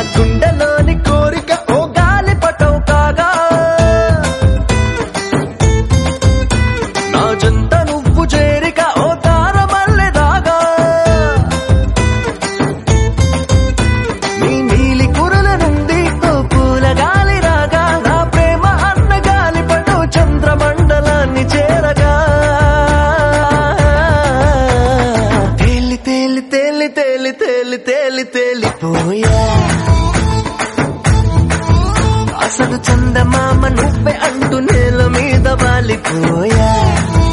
గుండెలోని కోరిక ఓ గాలి పటం కాగా నా జంత నువ్వు చేరిక ఓ తార మల్లె రాగా నీ నీలి కురల నుండి ఓ పూల గాలి రాగా నా ప్రేమ అన్న గాలి పటం చంద్రమండలాన్ని చేరగా తేలి తేలి తేలి తేలి తేలి తేలి తేలిపోయా అసలు చందమామ నువ్వే అంటూ నేల మీద వాలిపోయా